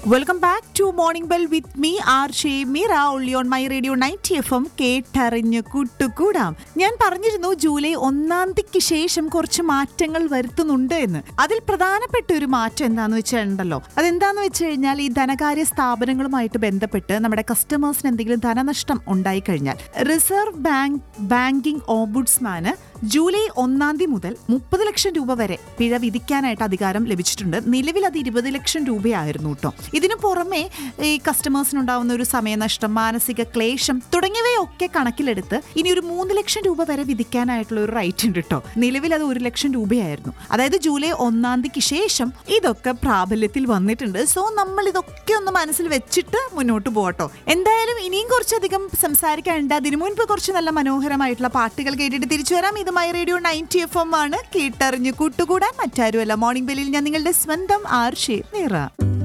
welcome back to morning bell with me R J Meera ഒള്ളി on my radio ninety F M കേട്ടറിഞ്ഞ് കൂട്ടുകൂടാം ഞാൻ പറഞ്ഞിരുന്നു ജൂലൈ ഒന്നാം തീയതിക്ക് ശേഷം കുറച്ച് മാറ്റങ്ങൾ വരുത്തുന്നുണ്ട് എന്ന് അതിൽ പ്രധാനപ്പെട്ട ഒരു മാറ്റം എന്താന്ന് വെച്ചിട്ടുണ്ടല്ലോ അതെന്താന്ന് വെച്ച് കഴിഞ്ഞാൽ ഈ ധനകാര്യ സ്ഥാപനങ്ങളുമായിട്ട് ബന്ധപ്പെട്ട് നമ്മുടെ കസ്റ്റമേഴ്സിന് എന്തെങ്കിലും ധനനഷ്ടം ഉണ്ടായി കഴിഞ്ഞാൽ റിസർവ് ബാങ്ക് ബാങ്കിംഗ് ഓംബുഡ്സ്മാന് ജൂലൈ ഒന്നാം തീയതി മുതൽ മുപ്പത് ലക്ഷം രൂപ വരെ പിഴ വിധിക്കാനായിട്ട് അധികാരം ലഭിച്ചിട്ടുണ്ട് നിലവിൽ അത് ഇരുപത് ലക്ഷം രൂപയായിരുന്നു കേട്ടോ ഇതിനു പുറമെ ഈ കസ്റ്റമേഴ്സിനുണ്ടാവുന്ന ഒരു സമയനഷ്ടം മാനസിക ക്ലേശം തുടങ്ങിയവയൊക്കെ കണക്കിലെടുത്ത് ഇനി ഒരു മൂന്ന് ലക്ഷം രൂപ വരെ വിധിക്കാനായിട്ടുള്ള ഒരു റൈറ്റ് ഉണ്ട് കേട്ടോ നിലവിൽ അത് ഒരു ലക്ഷം രൂപയായിരുന്നു അതായത് ജൂലൈ ഒന്നാം തീയതിക്ക് ശേഷം ഇതൊക്കെ പ്രാബല്യത്തിൽ വന്നിട്ടുണ്ട് സോ നമ്മൾ ഇതൊക്കെ ഒന്ന് മനസ്സിൽ വെച്ചിട്ട് മുന്നോട്ട് പോകട്ടോ എന്തായാലും ഇനിയും കുറച്ചധികം സംസാരിക്കാനുണ്ട് അതിനു മുൻപ് കുറച്ച് നല്ല മനോഹരമായിട്ടുള്ള പാട്ടുകൾ കേട്ടിട്ട് തിരിച്ചു വരാം ഇത് my radio ninety F M ആണ് കേട്ടറിഞ്ഞ് കൂട്ടുകൂടാൻ മറ്റാരുമല്ല മോർണിംഗ് ബെല്ലിൽ ഞാൻ നിങ്ങളുടെ സ്വന്തം ആർ ഷേ നിറ